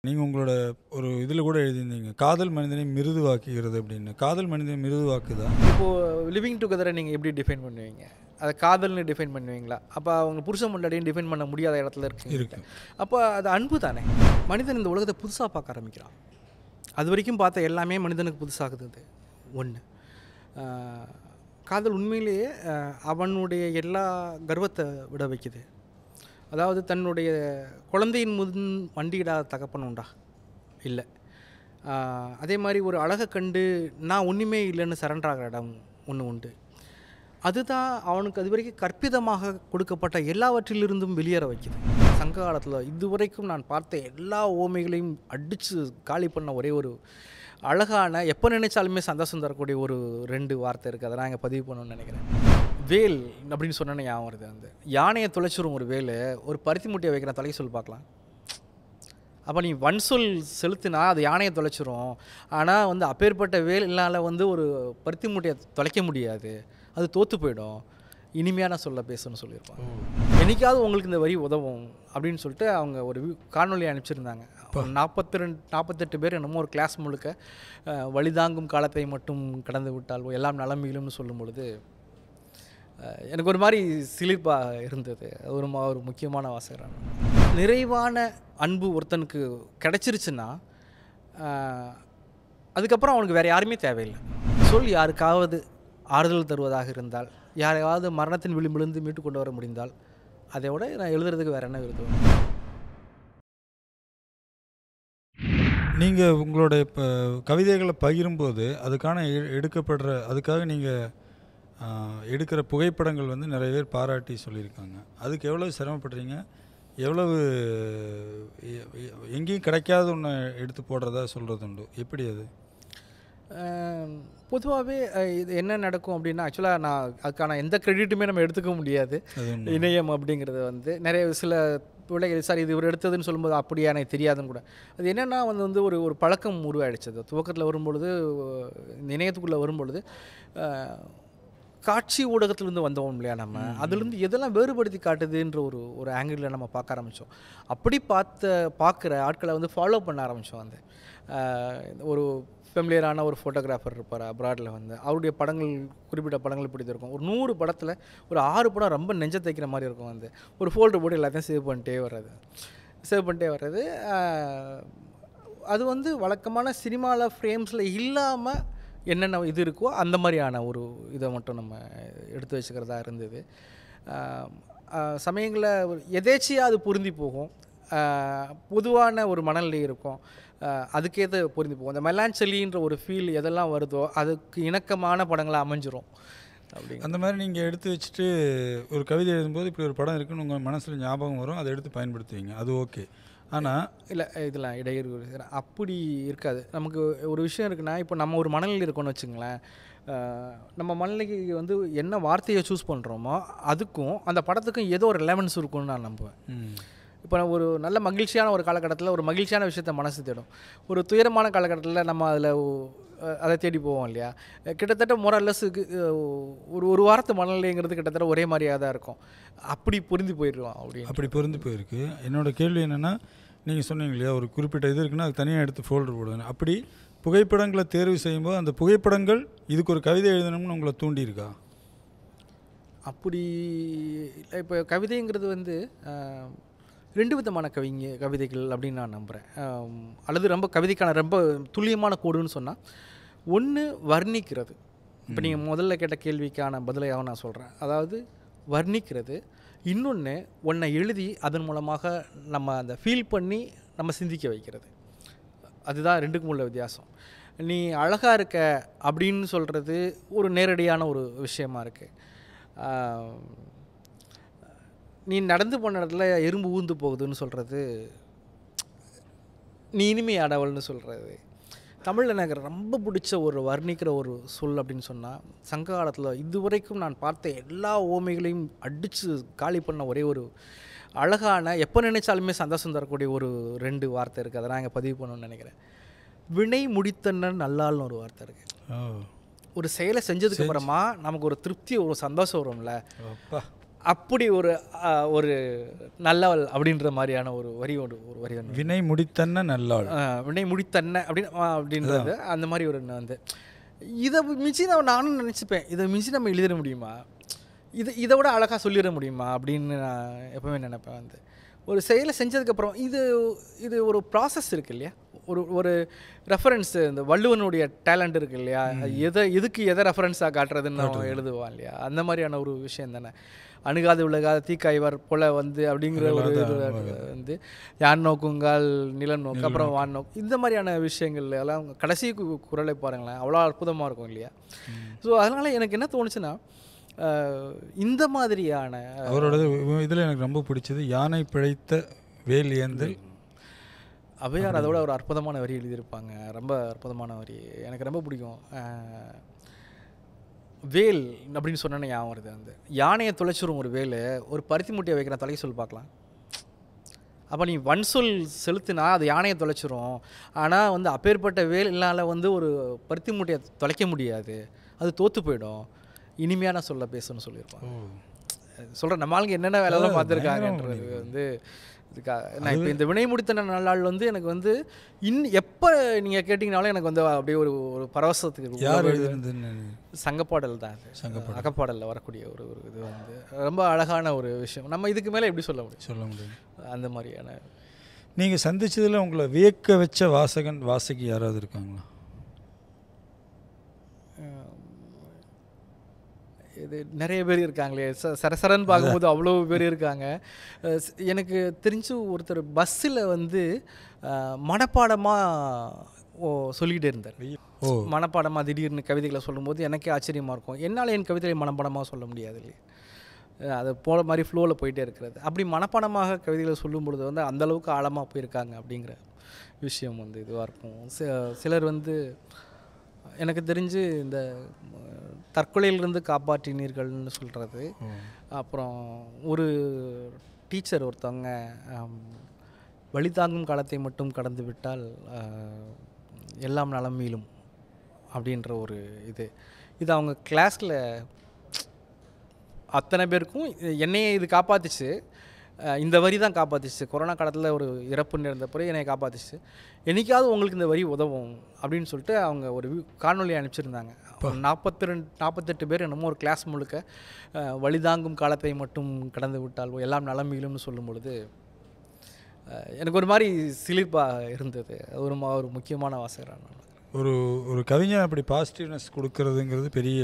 நீங்கள் உங்களோட ஒரு இதில் கூட எழுதியிருந்தீங்க காதல் மனிதனை மிருதுவாக்குகிறது அப்படின்னு காதல் மனிதனை மிருதுவாக்குதா இப்போது லிவிங் டுகெதரை நீங்கள் எப்படி டிஃபைன் பண்ணுவீங்க அதை காதல்னு டிஃபைன் பண்ணுவீங்களா அப்போ அவங்க புருஷன் முன்னாடியும் டிஃபைன் பண்ண முடியாத இடத்துல இருக்கு இருக்கு அப்போ அது அன்பு தானே மனிதன் இந்த உலகத்தை புதுசாக பார்க்க ஆரம்பிக்கிறான் அது வரைக்கும் பார்த்த எல்லாமே மனிதனுக்கு புதுசாகுது அது ஒன்று காதல் உண்மையிலேயே ஆஹ், அவனுடைய எல்லா கர்வத்தை விட வைக்குது அதாவது தன்னுடைய குழந்தையின் முன் வண்டியிடாத தகப்பன் உண்டா இல்லை ஆஹ், அதே மாதிரி ஒரு அழகை கண்டு நான் ஒன்றுமே இல்லைன்னு சரண்டர் ஆகிற இடம் ஒன்று உண்டு அதுதான் அவனுக்கு அது வரைக்கும் கற்பிதமாக கொடுக்கப்பட்ட எல்லாவற்றிலிருந்தும் வெளியேற வைக்குது சங்க காலத்தில் இதுவரைக்கும் நான் பார்த்த எல்லா ஓமைகளையும் அடித்து காலி பண்ண ஒரே ஒரு அழகான எப்போ நினைச்சாலுமே சந்தோஷம் தரக்கூடிய ஒரு ரெண்டு வார்த்தை இருக்குது அதை நான் இங்கே பதிவு பண்ணணும்னு நினைக்கிறேன் வேல் அப்படின்னு சொன்னேன்னு ஞாபகம் வருது அந்த யானையை தொலைச்சிரும் ஒரு வேல் ஒரு பருத்தி முட்டையை வைக்கிற தொலை சொல் பார்க்கலாம் அப்போ நீ வன் சொல் செலுத்தினா அது யானையை தொலைச்சிரும் ஆனால் வந்து அப்பேற்பட்ட வேலால் வந்து ஒரு பருத்தி மூட்டையை தொலைக்க முடியாது அது தோற்று போயிடும் இனிமையான சொல்ல பேசணும்னு சொல்லியிருப்பாங்க என்னைக்காவது உங்களுக்கு இந்த வரி உதவும் அப்படின்னு சொல்லிட்டு அவங்க ஒரு வி- காணொளி அனுப்பிச்சிருந்தாங்க நாற்பத்தி ரெண்டு நாற்பத்தெட்டு பேர் என்னமோ ஒரு கிளாஸ் முழுக்க அஹ், வழிதாங்கும் காலத்தை மட்டும் கடந்து விட்டால் எல்லாம் நலமீலும்னு சொல்லும் பொழுது அஹ், எனக்கு ஒரு மாதிரி சிலிர்ப்பாக இருந்தது அது ஒரு மா ஒரு முக்கியமான வாசகரான நிறைவான அன்பு ஒருத்தனுக்கு கிடைச்சிருச்சுன்னா அஹ், அதுக்கப்புறம் அவனுக்கு வேறு யாருமே தேவையில்லை சொல் யாருக்காவது ஆறுதல் தருவதாக இருந்தால் யாரையாவது மரணத்தின் விளிம்பிலிருந்து மீட்டு கொண்டு வர முடிந்தால் அதை விட நான் எழுதுறதுக்கு வேறு என்ன விருது நீங்கள் உங்களோட இப்போ கவிதைகளை பகிரும்போது அதுக்கான எ- எடுக்கப்படுற அதுக்காக நீங்கள் எடுக்கிற புகைப்படங்கள் வந்து நிறைய பேர் பாராட்டி சொல்லியிருக்காங்க அதுக்கு எவ்வளோ சிரமப்படுறீங்க எவ்வளவு எ- எ- எங்கேயும் கிடைக்காத ஒன்று எடுத்து போடுறதா சொல்கிறது உண்டு எப்படி அது பொதுவாகவே இது என்ன நடக்கும் அப்படின்னா ஆக்சுவலாக நான் அதுக்கான எந்த கிரெடிட்டுமே நம்ம எடுத்துக்க முடியாது அது உண்மை. இணையம் அப்படிங்கிறது வந்து நிறைய சில பிள்ளைகள் சார் இது இவர் எடுத்ததுன்னு சொல்லும்போது அப்படியா எனக்கு தெரியாதுன்னு கூட அது என்னென்னா வந்து வந்து ஒரு ஒரு பழக்கம் உருவாயிடுச்சு அது துவக்கத்தில் வரும்பொழுது இந்த இணையத்துக்குள்ளே வரும்பொழுது அஹ், காட்சி ஊடகத்திலேருந்து வந்தோம் இல்லையா நம்ம அதுலேருந்து எதெல்லாம் வேறுபடுத்தி காட்டுதுன்ற ஒரு ஒரு ஆங்கிளில் நம்ம பார்க்க ஆரம்பித்தோம் அப்படி பார்த்த பார்க்குற ஆட்களை வந்து ஃபாலோ பண்ண ஆரம்பித்தோம் வந்து அஹ், ஒரு ஃபெமிலியரான ஒரு ஃபோட்டோகிராஃபர் இருப்பார் அப்ராடில் வந்து அவருடைய படங்கள் குறிப்பிட்ட படங்கள் பிடித்திருக்கும் ஒரு நூறு படத்தில் ஒரு ஆறு படம் ரொம்ப நெஞ்ச தைக்கிற மாதிரி இருக்கும் வந்து ஒரு ஃபோல்டர் போட்டு எல்லாத்தையும் சேவ் பண்ணிட்டே வர்றது சேவ் பண்ணிட்டே வர்றது அஹ், அது வந்து வழக்கமான சினிமாவில் ஃப்ரேம்ஸில் இல்லாமல் என்னென்ன இது இருக்கோ அந்த மாதிரியான ஒரு இதை மட்டும் நம்ம எடுத்து வச்சுக்கிறதா இருந்தது சமயங்களில் எதேச்சியாக அது பொருந்தி போகும் ஆஹ் பொதுவான ஒரு மனநிலை இருக்கும் ஆஹ் அதுக்கேற்ற பொருந்தி போகும் அந்த மெலான்சலின்ற ஒரு ஃபீல் எதெல்லாம் வருதோ அதுக்கு இணக்கமான படங்களாக அமைஞ்சிரும் அப்படிங்க அந்த மாதிரி நீங்கள் எடுத்து வச்சுட்டு ஒரு கவிதை எழுதும்போது இப்படி ஒரு படம் இருக்குன்னு உங்கள் மனசில் ஞாபகம் வரும் அதை எடுத்து பயன்படுத்துவீங்க அது ஓகே ஆனால் இல்லை இதெல்லாம் இடையூறு வருது. அப்படி இருக்காது நமக்கு ஒரு விஷயம் இருக்குன்னா இப்போ நம்ம ஒரு மனநிலை இருக்கோம்னு வச்சுங்களேன் ஆஹ் நம்ம மனநிலைக்கு வந்து என்ன வார்த்தையை சூஸ் பண்ணுறோமோ அதுக்கும் அந்த படத்துக்கும் ஏதோ ஒரு ரெலவன்ஸ் இருக்கும்னு நான் நம்புவேன் இப்போ நான் ஒரு நல்ல மகிழ்ச்சியான ஒரு காலகட்டத்தில் ஒரு மகிழ்ச்சியான விஷயத்த மனசு தேடும் ஒரு துயரமான காலகட்டத்தில் நம்ம அதில் அதை தேடி போவோம் இல்லையா அஹ் கிட்டத்தட்ட மொரல்லஸுக்கு ஒரு ஒரு வாரத்து மனநிலைங்கிறது கிட்டத்தட்ட ஒரே மாதிரியாக தான் இருக்கும் அப்படி பொருந்தி போயிடுவோம் அப்படின்னு அப்படி பொருந்து போயிருக்கு என்னோட கேள்வி என்னென்னா நீங்கள் சொன்னீங்க இல்லையா ஒரு குறிப்பிட்ட இது இருக்குன்னா அது தனியாக எடுத்து ஃபோல்டர் போடுவேன் அப்படி புகைப்படங்களை தேர்வு செய்யும்போது அந்த புகைப்படங்கள் இதுக்கு ஒரு கவிதை எழுதணும்னு உங்களை தூண்டியிருக்கா அப்படி இல்லை இப்போ கவிதைங்கிறது வந்து ஆஹ், ரெண்டு விதமான கவிங்க கவிதைகள் அப்படின்னு நான் நம்புகிறேன் அல்லது ரொம்ப கவிதைக்கான ரொம்ப துல்லியமான கோடுன்னு சொன்னால் ஒன்று வர்ணிக்கிறது இப்போ நீங்கள் முதல்ல கேட்ட கேள்விக்கான பதிலையாக நான் சொல்கிறேன் அதாவது வர்ணிக்கிறது இன்னொன்று ஒன்றை எழுதி அதன் மூலமாக நம்ம அந்த ஃபீல் பண்ணி நம்ம சிந்திக்க வைக்கிறது அதுதான் ரெண்டுக்கும் உள்ள வித்தியாசம் நீ அழகாக இருக்க அப்படின்னு சொல்கிறது ஒரு நேரடியான ஒரு விஷயமா இருக்குது நீ நடந்து போன இடத்துல எறும்பு ஊந்து போகுதுன்னு சொல்கிறது நீ இனிமையானவள்னு சொல்கிறது தமிழில் எனக்கு ரொம்ப பிடிச்ச ஒரு வர்ணிக்கிற ஒரு சொல் அப்படின்னு சொன்னால் சங்க காலத்தில் இதுவரைக்கும் நான் பார்த்த எல்லா ஓமைகளையும் அடித்து காலி பண்ண ஒரே ஒரு அழகான எப்போ நினைச்சாலுமே சந்தோஷம் தரக்கூடிய ஒரு ரெண்டு வார்த்தை இருக்குது அதை நான் இங்கே பதிவு பண்ணணும்னு நினைக்கிறேன் வினை முடித்தன்னன் நல்லால்னு ஒரு வார்த்தை இருக்குது ஓ ஒரு செயலை செஞ்சதுக்கு அப்புறமா நமக்கு ஒரு திருப்தி ஒரு சந்தோஷம் வரும்ல அப்பா அப்படி ஒரு ஆ, ஒரு நல்லவள் அப்படின்ற மாதிரியான ஒரு வரி ஒரு ஒரு வரி ஒன்று வினை முடித்தன்ன நல்லாள் வினை முடித்தன்ன அப்படின்னு ஆ, அப்படின்றது அந்த மாதிரி ஒரு நான் வந்து இதை மிஞ்சி நான் நானும் நினச்சிப்பேன் இதை மிஞ்சி நம்ம எழுதிட முடியுமா இது இதை விட அழகாக சொல்லிட முடியுமா அப்படின்னு நான் எப்பவுமே நினைப்பேன் வந்து ஒரு செயலை செஞ்சதுக்கப்புறம் இது இது ஒரு ப்ராசஸ் இருக்கு இல்லையா ஒரு ஒரு ரெஃபரன்ஸ் இந்த வள்ளுவனுடைய டேலண்ட் இருக்கு இல்லையா எதை எதுக்கு எதை ரெஃபரன்ஸாக காட்டுறதுன்னு அவன் எழுதுவான் இல்லையா அந்த மாதிரியான ஒரு விஷயம் தானே அணுகாது உலகாத தீக்காய்வார் போல வந்து அப்படிங்கிற ஒரு இது வந்து யான் நோக்குங்கால் நிலம் நோக்கு அப்புறம் வான் நோக்கு இந்த மாதிரியான விஷயங்கள் எல்லாம் கடைசி கு- குரலை பாருங்களேன் அவ்வளோ அற்புதமாக இருக்கும் இல்லையா ஸோ அதனால் எனக்கு என்ன தோணுச்சுன்னா அஹ், இந்த மாதிரியான அவரோட இதில் எனக்கு ரொம்ப பிடிச்சது யானை பிழைத்த வேல் ஏந்தல் அவையார் அதோட ஒரு அற்புதமான வரி எழுதியிருப்பாங்க ரொம்ப அற்புதமான வரி எனக்கு ரொம்ப பிடிக்கும் அஹ், வேல் அப்படின்னு சொன்னேன்னு ஞாபகம் வருது அந்த யானையை தொலைச்சிரும் ஒரு வேல் ஒரு பருத்தி மூட்டையை வைக்கிற தொலைக்க சொல் பார்க்கலாம் அப்போ நீ வன் சொல் செலுத்தினா அது யானையை தொலைச்சிரும் ஆனால் வந்து அப்பேற்பட்ட வேலால் வந்து ஒரு பருத்தி மூட்டையை தொலைக்க முடியாது அது தோற்று போயிடும் இனிமையான சொல்ல பேசணும்னு சொல்லியிருப்பாங்க சொல்கிறேன் நம்ம ஆளுங்க என்னென்ன வேலைலாம் பார்த்துருக்காங்கன்றது வந்து இதுக்காக நான் இப்போ இந்த வினை முடித்த நாள் வந்து எனக்கு வந்து இன் எப்போ நீங்கள் கேட்டிங்கனாலும் எனக்கு வந்து அப்படியே ஒரு ஒரு பரவசத்துக்கு யார் உள்ள எழுதுனதுன்னு சங்கப்பாடல் தான் அது அகப்பாடலில் வரக்கூடிய ஒரு ஒரு இது வந்து ரொம்ப அழகான ஒரு விஷயம் நம்ம இதுக்கு மேலே எப்படி சொல்ல முடியும் சொல்ல முடியும் அந்த மாதிரியான நீங்கள் சந்திச்சதுல உங்களை வியக்க வச்ச வாசகன் வாசகி யாராவது இருக்காங்களா இது நிறைய பேர் இருக்காங்களே ச சரசரன்னு பார்க்கும்போது அவ்வளோ பேர் இருக்காங்க அஹ் ஸ்- எனக்கு தெரிஞ்சு ஒருத்தர் பஸ்ஸில் வந்து மனப்பாடமாக ஓ சொல்லிக்கிட்டே இருந்தார் ஓ மனப்பாடமாக திடீர்னு கவிதைகளை சொல்லும்போது எனக்கே ஆச்சரியமாக இருக்கும் என்னால் என் கவிதைகளை மனப்பாடமாக சொல்ல முடியாது இல்லையா அஹ் அது போகிற மாதிரி ஃப்ளோவில் போயிட்டே இருக்கிறது அப்படி மனப்பாடமாக கவிதைகளை சொல்லும் பொழுது வந்து அந்த அளவுக்கு ஆழமாக போயிருக்காங்க அப்படிங்கிற விஷயம் வந்து இதுவாக இருக்கும் சி- சிலர் வந்து எனக்கு தெரிஞ்சு இந்த அஹ், தற்கொலையிலிருந்து காப்பாற்றினீர்கள்னு சொல்கிறது அப்புறம் ஒரு டீச்சர் ஒருத்தவங்க ஆம், வழி தாங்கும் காலத்தை மட்டும் கடந்து விட்டால் ஆஹ், எல்லாம் நலம் மீளும் அப்படின்ற ஒரு இது இது அவங்க கிளாஸில் அத்தனை பேருக்கும் இது- என்னையே இது காப்பாத்துச்சு அஹ், இந்த வரி தான் காப்பாத்துச்சு கொரோனா காலத்தில் ஒரு இறப்பு நேர்ந்த பிறகு என்னை காப்பாத்துச்சு என்னைக்காவது உங்களுக்கு இந்த வரி உதவும் அப்படின்னு சொல்லிட்டு அவங்க ஒரு வி- காணொளி அனுப்பிச்சிருந்தாங்க நாற்பத்தி ரெண்டு நாற்பத்தெட்டு பேர் என்னமோ ஒரு கிளாஸ் முழுக்க அஹ், வழிதாங்கும் காலத்தை மட்டும் கடந்து விட்டால் எல்லாம் நலம் மீளும்னு சொல்லும் பொழுது அஹ், எனக்கு ஒரு மாதிரி சிலிர்ப்பாக இருந்தது அது ஒரு மா- ஒரு முக்கியமான வாசகரான நான் ஒரு ஒரு கவிஞன் அப்படி பாசிட்டிவ்னஸ் கொடுக்கறதுங்கிறது பெரிய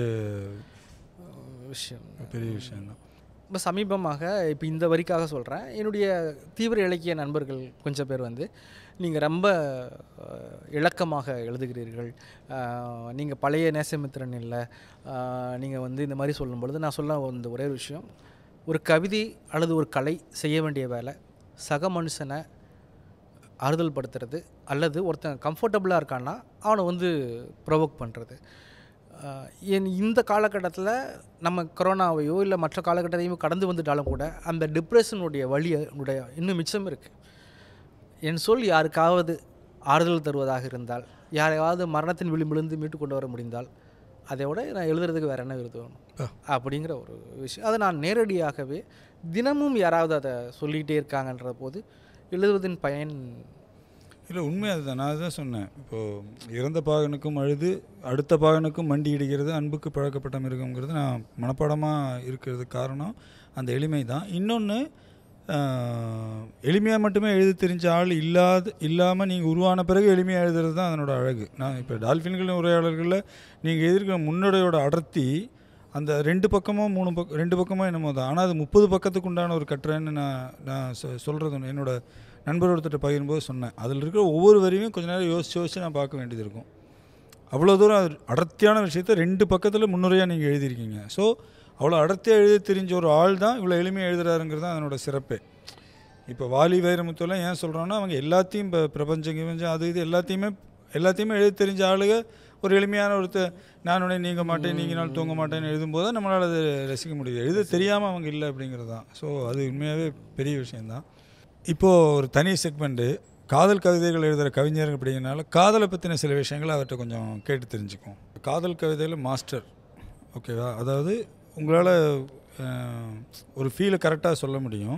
விஷயம் பெரிய விஷயம்தான் இப்போ சமீபமாக இப்போ இந்த வரிக்காக சொல்கிறேன் என்னுடைய தீவிர இலக்கிய நண்பர்கள் கொஞ்சம் பேர் வந்து நீங்கள் ரொம்ப அஹ், இலக்கமாக எழுதுகிறீர்கள் நீங்கள் பழைய நேசமித்திரன் இல்லை நீங்கள் வந்து இந்த மாதிரி சொல்லும் பொழுது நான் சொல்ல வந்த ஒரே ஒரு விஷயம் ஒரு கவிதை அல்லது ஒரு கலை செய்ய வேண்டிய வேலை சக மனுஷனை ஆறுதல் படுத்துறது அல்லது ஒருத்தன் கம்ஃபர்டபுளாக இருக்கான்னா அவனை வந்து ப்ரொவோக் பண்ணுறது என் இந்த காலகட்டத்தில் நம்ம கொரோனாவையோ இல்லை மற்ற காலகட்டத்தையும் கடந்து வந்துட்டாலும் கூட அந்த டிப்ரெஷனுடைய வழியுடைய இன்னும் மிச்சம் இருக்குது என் சொல் யாருக்காவது ஆறுதல் தருவதாக இருந்தால் யாரையாவது மரணத்தின் விளிம்பிலிருந்து மீட்டு கொண்டு வர முடிந்தால் அதை விட நான் எழுதுறதுக்கு வேற என்ன எழுதணும் அப்படிங்கிற ஒரு விஷயம் அதை நான் நேரடியாகவே தினமும் யாராவது அதை சொல்லிகிட்டே இருக்காங்கன்ற போது எழுதுவதின் பயன் இல்லை உண்மை அதுதான் நான் அதுதான் சொன்னேன் இப்போது இறந்த பாகனுக்கும் அழுது அடுத்த பாகனுக்கும் மண்டி இடிக்கிறது அன்புக்கு பழக்கப்பட்ட மிருகங்கிறது நான் மனப்பாடமாக இருக்கிறதுக்கு காரணம் அந்த எளிமை தான் இன்னொன்று எளிமையாக மட்டுமே எழுத தெரிஞ்ச ஆள் இல்லாத இல்லாமல் நீங்கள் உருவான பிறகு எளிமையாக எழுதுறது தான் அதனோட அழகு நான் இப்போ டால்ஃபின்களின் உரையாடல்களில் நீங்கள் எதிர்க்கிற முன்னடையோட அடர்த்தி அந்த ரெண்டு பக்கமோ மூணு பக்கம் ரெண்டு பக்கமோ என்னமோ தான் ஆனால் அது முப்பது பக்கத்துக்கு உண்டான ஒரு கட்டுரைன்னு நான் நான் சொ சொல்கிறது ஒன்று என்னோட நண்பர் ஒருத்தர்கிட்ட பகிரும்போது சொன்னேன் அதில் இருக்கிற ஒவ்வொரு வரியும் கொஞ்ச நேரம் யோசிச்சு யோசிச்சு நான் பார்க்க வேண்டியது இருக்கும் அவ்வளோ தூரம் அது அடர்த்தியான விஷயத்த ரெண்டு பக்கத்தில் முன்னுரையாக நீங்கள் எழுதியிருக்கீங்க ஸோ அவ்வளோ அடர்த்தியாக எழுத தெரிஞ்ச ஒரு ஆள் தான் இவ்வளோ எளிமையாக எழுதுறாருங்கிறது தான் அதனோட சிறப்பே இப்போ வாலி வைரமுத்துலாம் ஏன் சொல்கிறோன்னா அவங்க எல்லாத்தையும் இப்போ பிரபஞ்சம் கிபஞ்சம் அது இது எல்லாத்தையுமே எல்லாத்தையுமே எழுத தெரிஞ்ச ஆளுங்க ஒரு எளிமையான ஒருத்த நான் உடனே நீங்க மாட்டேன் நீங்கள் நாள் தூங்க மாட்டேன்னு எழுதும்போது தான் நம்மளால் அதை ரசிக்க முடியுது எழுத தெரியாமல் அவங்க இல்லை அப்படிங்கிறது தான் ஸோ அது உண்மையாகவே பெரிய விஷயந்தான் இப்போது ஒரு தனி செக்மெண்ட்டு காதல் கவிதைகள் எழுதுகிற கவிஞர் அப்படிங்கிறனால காதலை பற்றின சில விஷயங்களை அவர்கிட்ட கொஞ்சம் கேட்டு தெரிஞ்சுக்குவோம் காதல் கவிதையில் மாஸ்டர் ஓகேவா அதாவது உங்களால் அஹ், ஒரு ஃபீலை கரெக்டாக சொல்ல முடியும்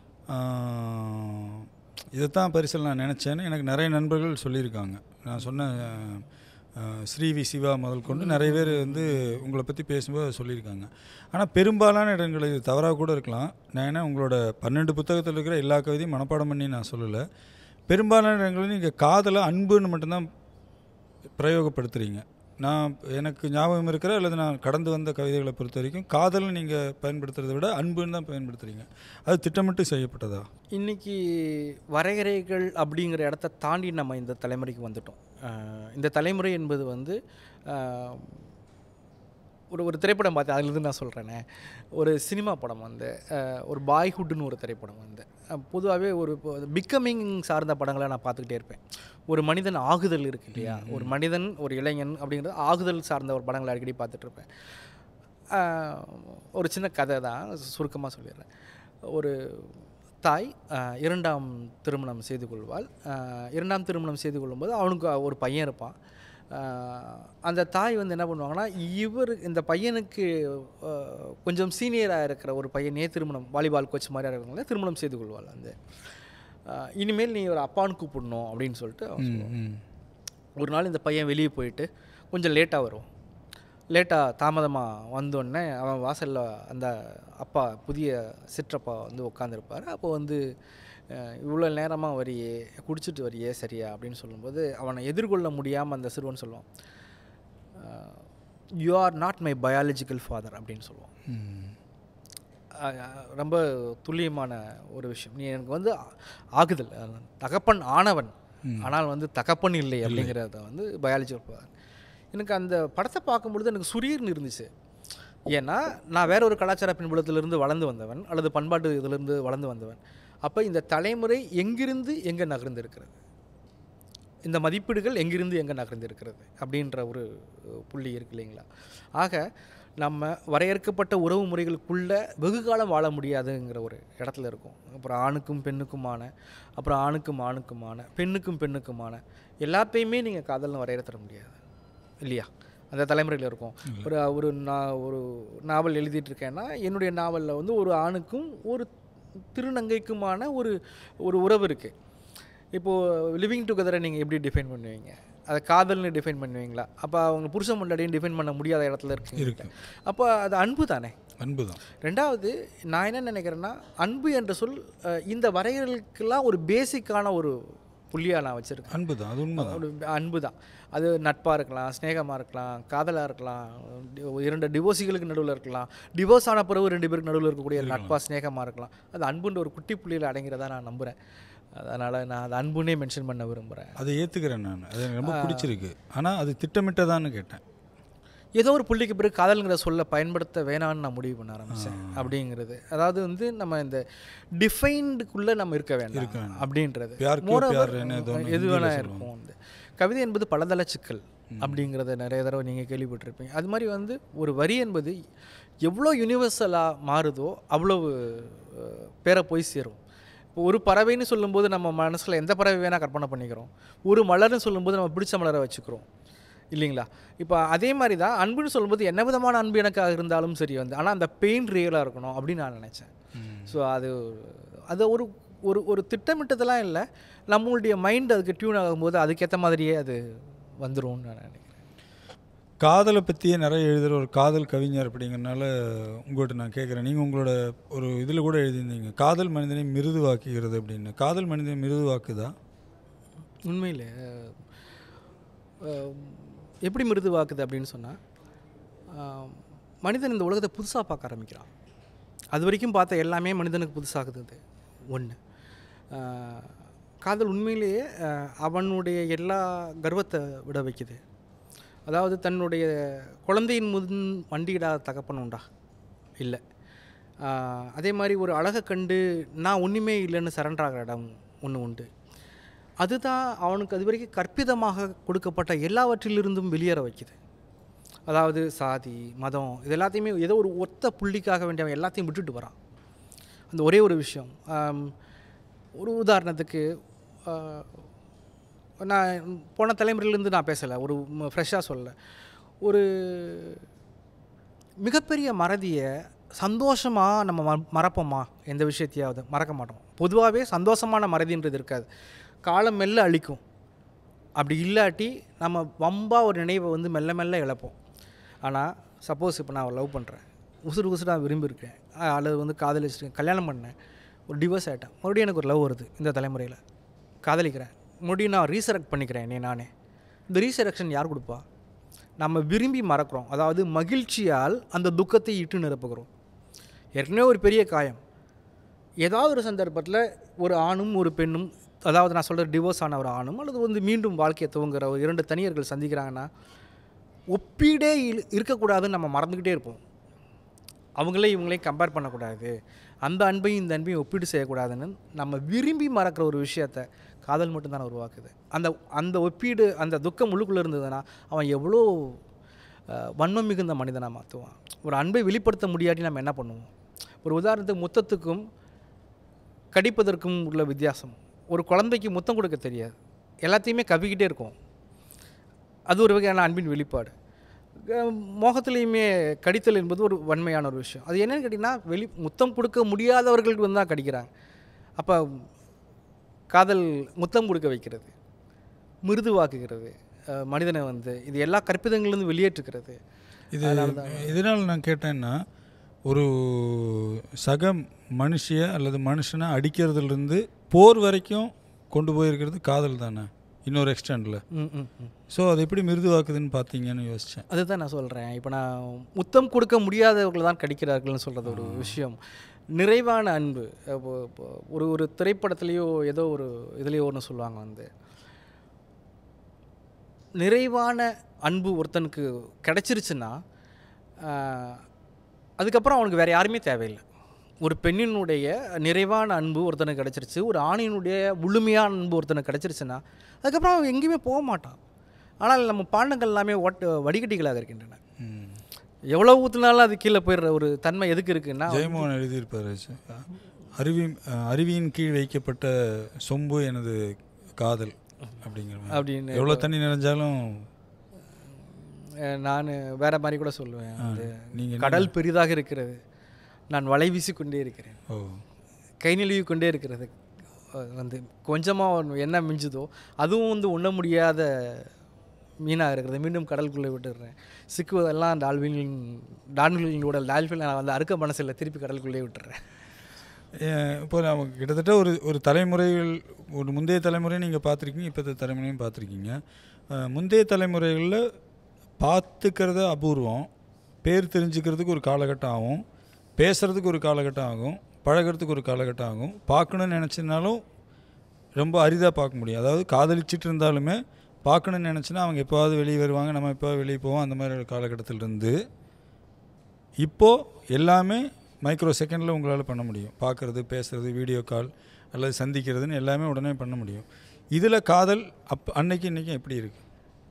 இதைத்தான் பரிசில் நான் நினச்சேன்னு எனக்கு நிறைய நண்பர்கள் சொல்லியிருக்காங்க நான் சொன்ன அஹ், ஸ்ரீவி சிவா முதல் கொண்டு நிறைய பேர் வந்து உங்களை பற்றி பேசும்போது அதை சொல்லியிருக்காங்க ஆனால் பெரும்பாலான இடங்கள் இது தவறாக கூட இருக்கலாம் நான் ஏன்னா உங்களோட பன்னெண்டு புத்தகத்தில் இருக்கிற எல்லா கவிதையும் மனப்பாடம் பண்ணி நான் சொல்லலை பெரும்பாலான இடங்களில் நீங்கள் காதலை அன்புன்னு மட்டும்தான் பிரயோகப்படுத்துகிறீங்க நான் எனக்கு ஞாபகம் இருக்கிற அல்லது நான் கடந்து வந்த கவிதைகளை பொறுத்த வரைக்கும் காதல் நீங்கள் பயன்படுத்துறதை விட அன்புன்னு தான் பயன்படுத்துகிறீங்க அது திட்டமிட்டு செய்யப்பட்டதா இன்னைக்கு வரையறைகள் அப்படிங்கிற இடத்த தாண்டி நம்ம இந்த தலைமுறைக்கு வந்துட்டோம் அஹ் இந்த தலைமுறை என்பது வந்து அஹ், ஒரு ஒரு திரைப்படம் பார்த்தேன் அதுலேருந்து நான் சொல்கிறேனே ஒரு சினிமா படம் வந்து அஹ், ஒரு பாய்ஹுட்னு ஒரு திரைப்படம் வந்து பொதுவாகவே ஒரு பிக்கமிங் சார்ந்த படங்களை நான் பார்த்துக்கிட்டே இருப்பேன் ஒரு மனிதன் ஆகுதல் இருக்கு இல்லையா ஒரு மனிதன் ஒரு இளைஞன் அப்படிங்கிறது ஆகுதல் சார்ந்த ஒரு படங்களை அடிக்கடி பார்த்துட்டு இருப்பேன் ஆஹ், ஒரு சின்ன கதை தான் சுருக்கமாக சொல்லிடுறேன் ஒரு தாய் ஆஹ், இரண்டாம் திருமணம் செய்து கொள்வாள் ஆஹ், இரண்டாம் திருமணம் செய்து கொள்ளும்போது அவனுக்கு ஒரு பையன் இருப்பான் ஆஹ், அந்த தாய் வந்து என்ன பண்ணுவாங்கன்னா இவர் இந்த பையனுக்கு ஆஹ், கொஞ்சம் சீனியராக இருக்கிற ஒரு பையனே திருமணம் வாலிபால் கோச் மாதிரி இருக்கிறவங்கள திருமணம் செய்து கொள்வாள் வந்து ஆஹ், இனிமேல் நீ ஒரு அப்பான்னு கூப்பிடணும் அப்படின்னு சொல்லிட்டு அவன் ம் ம் ஒரு நாள் இந்த பையன் வெளியே போயிட்டு கொஞ்சம் லேட்டாக வரும் லேட்டாக தாமதமாக வந்தோடனே அவன் வாசலில் அந்த அப்பா புதிய சிற்றப்பா வந்து உட்காந்துருப்பார் அப்போ வந்து அஹ், இவ்வளோ நேரமாக வரியே குடிச்சிட்டு வரியே சரியா அப்படின்னு சொல்லும்போது அவனை எதிர்கொள்ள முடியாமல் அந்த சிறுவன் சொல்லுவான் you are not my biological father அப்படின்னு சொல்லுவான் ம் அஹ் ரொம்ப துல்லியமான ஒரு விஷயம் நீ எனக்கு வந்து ஆ- ஆகுதல் அஹ் தகப்பன் ஆனவன் ஆனால் வந்து தகப்பன் இல்லை அப்படிங்கிறத வந்து பயாலஜி எனக்கு அந்த படத்தை பார்க்கும்பொழுது எனக்கு சுரீர்னு இருந்துச்சு ஏன்னா நான் வேற ஒரு கலாச்சார பின்புலத்திலிருந்து வளர்ந்து வந்தவன் அல்லது பண்பாட்டு இதிலிருந்து வளர்ந்து வந்தவன் அப்போ இந்த தலைமுறை எங்கிருந்து எங்கே நகர்ந்து இருக்கிறது இந்த மதிப்பீடுகள் எங்கிருந்து எங்கே நகர்ந்து இருக்கிறது அப்படின்ற ஒரு அஹ், புள்ளி இருக்கு இல்லைங்களா ஆக நம்ம வரையறுக்கப்பட்ட உறவு முறைகளுக்குள்ள வெகு காலம் வாழ முடியாதுங்கிற ஒரு இடத்துல இருக்கும் அப்புறம் ஆணுக்கும் பெண்ணுக்குமான அப்புறம் ஆணுக்கும் ஆணுக்குமான பெண்ணுக்கும் பெண்ணுக்குமான எல்லாத்தையுமே நீங்கள் காதல்னு வரையறுத்தர முடியாது இல்லையா அந்த தலைமுறையில் இருக்கும் ஒரு ஒரு நான் ஒரு நாவல் எழுதிட்டு இருக்கேன்னா என்னுடைய நாவலில் வந்து ஒரு ஆணுக்கும் ஒரு திருநங்கைக்குமான ஒரு ஒரு உறவு இருக்குது இப்போது லிவிங் டுகெதரை நீங்கள் எப்படி டிஃபைன் பண்ணுவீங்க அதை காதல்னு டிஃபைன் பண்ணுவீங்களா அப்போ அவங்க புருஷன் முன்னாடியும் டிஃபைன் பண்ண முடியாத இடத்துல இருக்கு இருக்கு அப்போ அது அன்பு தானே அன்பு தான் ரெண்டாவது நான் என்ன நினைக்கிறேன்னா அன்பு என்ற சொல் அஹ், இந்த வரையறைகளுக்கெல்லாம் ஒரு பேசிக்கான ஒரு புள்ளியாக நான் வச்சுருக்கேன் அன்பு தான் அது உண்மை ஒரு அன்பு தான் அது நட்பாக இருக்கலாம் ஸ்நேகமாக இருக்கலாம் காதலாக இருக்கலாம் டி- இரண்டு டிவோர்ஸிகளுக்கு நடுவில் இருக்கலாம் டிவோர்ஸ் ஆன பிறகு ரெண்டு பேருக்கு நடுவில் இருக்கக்கூடிய நட்பாக ஸ்நேகமாக இருக்கலாம் அது அன்புன்ற ஒரு குட்டி புள்ளியில் அடங்கிறதா நான் நம்புகிறேன் அதனால் நான் அது அன்புனே மென்ஷன் பண்ண விரும்புகிறேன் அதை ஏற்றுக்கிறேன் நான் அது எனக்கு ரொம்ப பிடிச்சிருக்கு ஆனால் அது திட்டமிட்டதான்னு கேட்டேன் ஏதோ ஒரு புள்ளிக்கு பிறகு காதல்ங்கிற சொல்ல பயன்படுத்த வேணாம்னு நான் முடிவு பண்ண ஆரம்பித்தேன் அப்படிங்கிறது அதாவது வந்து நம்ம இந்த டிஃபைன்டுக்குள்ளே நம்ம இருக்க வேண்டாம் இருக்க வேண்டாம். அப்படின்றது प्यार क्यों Moreover, प्यार रहने दो ன்னு எது ஹிந்தில வேணா சொல்லுவாங்க. இருக்கும் வந்து கவிதை என்பது பலதள சிக்கல் அப்படிங்கிறத நிறைய தடவை நீங்கள் கேள்விப்பட்டிருப்பீங்க அது மாதிரி வந்து ஒரு வரி என்பது எவ்வளோ யூனிவர்சலாக மாறுதோ அவ்வளவு அஹ், பேரை போய் சேரும் இப்போ ஒரு பறவைன்னு சொல்லும்போது நம்ம மனசில் எந்த பறவை வேணால் கற்பனை பண்ணிக்கிறோம் ஒரு மலர்னு சொல்லும்போது நம்ம பிடிச்ச மலரை வச்சுக்கிறோம் இல்லைங்களா இப்போ அதே மாதிரி தான் அன்புன்னு சொல்லும்போது என்ன விதமான அன்பு எனக்காக இருந்தாலும் சரி வந்து ஆனால் அந்த பெயின் ரியலாக இருக்கணும் அப்படின்னு நான் நினச்சேன் ஸோ அது அது ஒரு ஒரு ஒரு திட்டமிட்டதெல்லாம் இல்லை நம்மளுடைய மைண்ட் அதுக்கு டியூன் ஆகும்போது அதுக்கேற்ற மாதிரியே அது வந்துரும்னு நான் நினைக்கிறேன் காதலை பற்றியே நிறைய எழுதுகிற ஒரு காதல் கவிஞர் அப்படிங்கிறனால உங்கள்கிட்ட நான் கேட்குறேன் நீங்கள் உங்களோட ஒரு இதில் கூட எழுதியிருந்தீங்க காதல் மனிதனை மிருதுவாக்குகிறது அப்படின்னு காதல் மனிதனை மிருதுவாக்குதா உண்மையில் எப்படி மிருதுவாக்குது அப்படின்னு சொன்னால் மனிதன் இந்த உலகத்தை புதுசாக பார்க்க ஆரம்பிக்கிறான் அது வரைக்கும் பார்த்த எல்லாமே மனிதனுக்கு புதுசாகுது அது ஒன்று காதல் உண்மையிலேயே அஹ், அவனுடைய எல்லா கர்வத்தை விட வைக்குது அதாவது தன்னுடைய குழந்தையின் முன் வண்டியிடாத தகப்பன் உண்டா இல்லை ஆஹ், அதே மாதிரி ஒரு அழகை கண்டு நான் ஒன்றுமே இல்லைன்னு சரண்டர் ஆகிற இடம் ஒன்று உண்டு அதுதான் அவனுக்கு அது வரைக்கும் கற்பிதமாக கொடுக்கப்பட்ட எல்லாவற்றிலிருந்தும் வெளியேற வைக்குது அதாவது சாதி மதம் இது எல்லாத்தையுமே ஏதோ ஒரு ஒத்த புள்ளிக்காக வேண்டிய அவன் எல்லாத்தையும் விட்டுட்டு வரான் அந்த ஒரே ஒரு விஷயம் ஆம், ஒரு உதாரணத்துக்கு ஆஹ், நான் போன தலைமுறையிலேருந்து நான் பேசலை ஒரு ஃப்ரெஷ்ஷாக சொல்ல ஒரு மிகப்பெரிய மறதியை சந்தோஷமாக நம்ம ம மறப்போமா எந்த விஷயத்தையாவது மறக்க மாட்டோம் பொதுவாகவே சந்தோஷமான மறதின்றது இருக்காது காலம் மெல்ல அழிக்கும் அப்படி இல்லாட்டி நம்ம வம்பா ஒரு நினைவை வந்து மெல்ல மெல்ல இழப்போம் ஆனால் சப்போஸ் இப்போ நான் லவ் பண்ணுறேன் உசுறு உசுராக விரும்பியிருக்கேன் அஹ் அல்லது வந்து காதலிச்சிருக்கேன் கல்யாணம் பண்ணேன் ஒரு டிவோர்ஸ் ஆகிட்டேன் மறுபடியும் எனக்கு ஒரு லவ் வருது இந்த தலைமுறையில் காதலிக்கிறேன் மறுபடியும் நான் ரீசரெக்ட் பண்ணிக்கிறேன் என்னை நானே இந்த ரீசரெக்ஷன் யார் கொடுப்பா நம்ம விரும்பி மறக்கிறோம் அதாவது மகிழ்ச்சியால் அந்த துக்கத்தை இட்டு நிரப்புகிறோம் ஏற்கனவே ஒரு பெரிய காயம் ஏதாவது ஒரு சந்தர்ப்பத்தில் ஒரு ஆணும் ஒரு பெண்ணும் அதாவது நான் சொல்கிற டிவோர்ஸ் ஆன ஒரு ஆணும் அல்லது வந்து மீண்டும் வாழ்க்கையை துவங்குற ஒரு இரண்டு தனியர்கள் சந்திக்கிறாங்கன்னா ஒப்பீடே இல்- இருக்கக்கூடாதுன்னு நம்ம மறந்துக்கிட்டே இருப்போம் அவங்களே இவங்களே கம்பேர் பண்ணக்கூடாது அந்த அன்பையும் இந்த அன்பையும் ஒப்பீடு செய்யக்கூடாதுன்னு நம்ம விரும்பி மறக்கிற ஒரு விஷயத்த காதல் மட்டும்தானே உருவாக்குது அந்த அந்த ஒப்பீடு அந்த துக்கம் உள்ளுக்குள்ளே இருந்ததுன்னா அவன் எவ்வளோ அஹ், வன்மம் மிகுந்த மனிதனாக மாற்றுவான் ஒரு அன்பை வெளிப்படுத்த முடியாட்டி நம்ம என்ன பண்ணுவோம் ஒரு உதாரணத்துக்கு முத்தத்துக்கும் கடிப்பதற்கும் உள்ள வித்தியாசம் ஒரு குழந்தைக்கு முத்தம் கொடுக்க தெரியாது எல்லாத்தையுமே கவிக்கிட்டே இருக்கும் அது ஒரு வகையான அன்பின் வெளிப்பாடு அஹ் மோகத்திலையுமே கடித்தல் என்பது ஒரு வன்மையான ஒரு விஷயம் அது என்னன்னு கேட்டிங்கன்னா வெளி முத்தம் கொடுக்க முடியாதவர்களுக்கு வந்து தான் கடிக்கிறாங்க அப்போ காதல் முத்தம் கொடுக்க வைக்கிறது மிருதுவாக்குகிறது அஹ் மனிதனை வந்து இது எல்லா கற்பிதங்களிலிருந்து வெளியேற்றுகிறது இது இதனால் நான் கேட்டேன்னா ஒரு சக மனுஷிய அல்லது மனுஷனை அடிக்கிறதுலேருந்து போர் வரைக்கும் கொண்டு போயிருக்கிறது காதல் தானே இன்னொரு எக்ஸ்டெண்டில் ம் ம் ம் ஸோ அது எப்படி மிருதுவாக்குதுன்னு பார்த்தீங்கன்னு யோசித்தேன் அதுதான் நான் சொல்கிறேன் இப்போ நான் முத்தம் கொடுக்க முடியாதவர்கள் தான் கடிக்கிறார்கள்னு சொல்கிறது ஒரு விஷயம் நிறைவான அன்பு இப்போ இப்போ ஒரு ஒரு திரைப்படத்துலேயோ ஏதோ ஒரு இதுலேயோ ஒன்று சொல்லுவாங்க வந்து நிறைவான அன்பு ஒருத்தனுக்கு கிடைச்சிருச்சுன்னா ஆஹ், அதுக்கப்புறம் அவனுக்கு வேறு யாருமே தேவையில்லை ஒரு பெண்ணினுடைய நிறைவான அன்பு ஒருத்தனுக்கு கிடச்சிருச்சு ஒரு ஆணினுடைய முழுமையான அன்பு ஒருத்தனுக்கு கிடச்சிருச்சுன்னா அதுக்கப்புறம் அவன் எங்கேயுமே போக மாட்டான் ஆனால் நம்ம பாண்டங்கள் எல்லாமே ஓட்ட வடிகட்டிகளாக இருக்கின்றன எவ்வளோ ஊற்றுனாலும் அது கீழே போயிடுற ஒரு தன்மை எதுக்கு இருக்குன்னா ஜெயமோகன் எழுதியிருப்பார் அருவி அருவியின் கீழ் வைக்கப்பட்ட சொம்பு எனது காதல் அப்படிங்கிற மாதிரி அப்படின்னு எவ்வளோ தண்ணி நிறைஞ்சாலும் நான் வேற மாதிரி கூட சொல்லுவேன் அது நீங்கள் கடல் பெரிதாக இருக்கிறது நான் வலை வீசிக்கொண்டே இருக்கிறேன் ஓ கை நழுவி கொண்டே இருக்கிறது அஹ் வந்து கொஞ்சமாக என்ன மிஞ்சுதோ அதுவும் வந்து உண்ண முடியாத மீனாக இருக்கிறது மீண்டும் கடலுக்குள்ளே விட்டுடுறேன் சிக்குவதெல்லாம் டால்வின் டால்வினோட டால்ஃபின் நான் வந்து அறுக்க மனசில் திருப்பி கடலுக்குள்ளே விட்டுறேன் ஏன், இப்போ நம்ம கிட்டத்தட்ட ஒரு ஒரு தலைமுறைகள் ஒரு முந்தைய தலைமுறை நீங்கள் பார்த்துருக்கீங்க இப்போ தலைமுறையும் பார்த்துருக்கீங்க அஹ், முந்தைய தலைமுறைகளில் பார்த்துக்கிறது அபூர்வம் பேர் தெரிஞ்சுக்கிறதுக்கு ஒரு காலகட்டம் ஆகும் பேசுகிறதுக்கு ஒரு காலகட்டம் ஆகும் பழகுறதுக்கு ஒரு காலகட்டம் ஆகும் பார்க்கணுன்னு நினச்சினாலும் ரொம்ப அரிதாக பார்க்க முடியும் அதாவது காதலிச்சிட்டு இருந்தாலுமே பார்க்கணுன்னு நினச்சினா அவங்க எப்போவாவது வெளியே வருவாங்க நம்ம எப்போவாவது வெளியே போவோம் அந்த மாதிரி ஒரு காலகட்டத்தில் இருந்து இப்போது எல்லாமே மைக்ரோ செகண்டில் உங்களால் பண்ண முடியும் பார்க்குறது பேசுகிறது வீடியோ கால் அல்லது சந்திக்கிறதுன்னு எல்லாமே உடனே பண்ண முடியும் இதில் காதல் அப் அன்னைக்கு இன்றைக்கும் எப்படி இருக்குது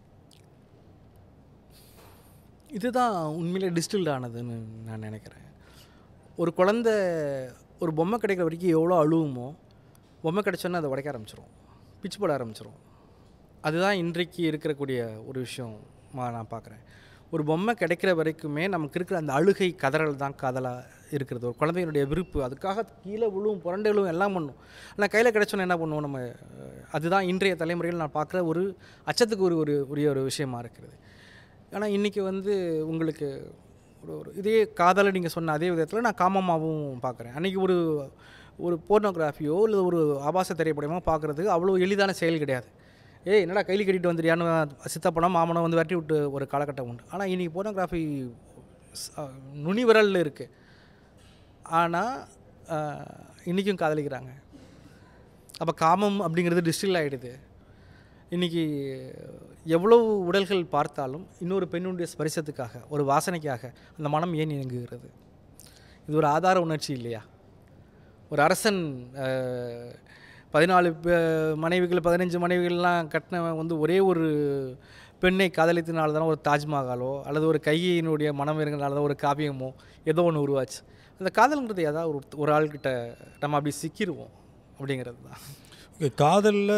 இதுதான் உண்மையிலே டிஸ்டில்ட் ஆனதுன்னு நான் நினைக்கிறேன் ஒரு குழந்தை ஒரு பொம்மை கிடைக்கிற வரைக்கும் எவ்வளோ அழுவுமோ பொம்மை கிடைச்சோன்னே அதை உடைக்க ஆரம்பிச்சிரும் பிச்சு போட ஆரம்பிச்சிரும் அதுதான் இன்றைக்கு இருக்கக்கூடிய ஒரு விஷயமா நான் பார்க்குறேன் ஒரு பொம்மை கிடைக்கிற வரைக்குமே நமக்கு இருக்கிற அந்த அழுகை கதறல் தான் காதலாக இருக்கிறது ஒரு குழந்தையினுடைய விருப்பு அதுக்காக கீழே விழுவும் புரண்டை விழுவும் எல்லாம் பண்ணும் ஆனால் கையில் கிடைச்சோன்னே என்ன பண்ணுவோம் நம்ம அஹ், அதுதான் இன்றைய தலைமுறையில் நான் பார்க்குற ஒரு அச்சத்துக்கு ஒரு ஒரு உரிய ஒரு விஷயமா இருக்கிறது ஆனால் இன்றைக்கி வந்து உங்களுக்கு ஒரு ஒரு இதே காதலை நீங்கள் சொன்ன அதே விதத்தில் நான் காமமாகவும் பார்க்குறேன் அன்றைக்கி ஒரு ஒரு போர்னோகிராஃபியோ இல்லை ஒரு ஆபாச திரைப்படமோ பார்க்குறதுக்கு அவ்வளோ எளிதான செயல் கிடையாது ஏய் என்னடா கையில் கட்டிட்டு வந்துறியான்னு சித்தப்பனம் மாமனம் வந்து விரட்டி விட்டு ஒரு காலகட்டம் உண்டு ஆனால் இன்றைக்கி போர்னோகிராஃபி நுனி விரலில் இருக்குது ஆனால் இன்றைக்கும் காதலிக்கிறாங்க அப்போ காமம் அப்படிங்கிறது டிஸ்டில் ஆகிடுது இன்றைக்கி எவ்வளவு உடல்கள் பார்த்தாலும் இன்னொரு பெண்ணுடைய ஸ்பரிசத்துக்காக ஒரு வாசனைக்காக அந்த மனம் ஏன் இயங்குகிறது இது ஒரு ஆதார உணர்ச்சி இல்லையா ஒரு அரசன் அஹ், பதினாலு பே- மனைவிகள் பதினஞ்சு மனைவிகள்லாம் கட்டினவன் வந்து ஒரே ஒரு பெண்ணை காதலித்தனால தானே ஒரு தாஜ்மஹாலோ அல்லது ஒரு கையினுடைய மனம் இருந்தனால தான் ஒரு காவியமோ ஏதோ ஒன்று உருவாச்சு அந்த காதல்ன்றது ஏதாவது ஒரு ஒரு ஆள்கிட்ட நம்ம அப்படி சிக்கிடுவோம் அப்படிங்கிறது தான் ஓகே காதலில்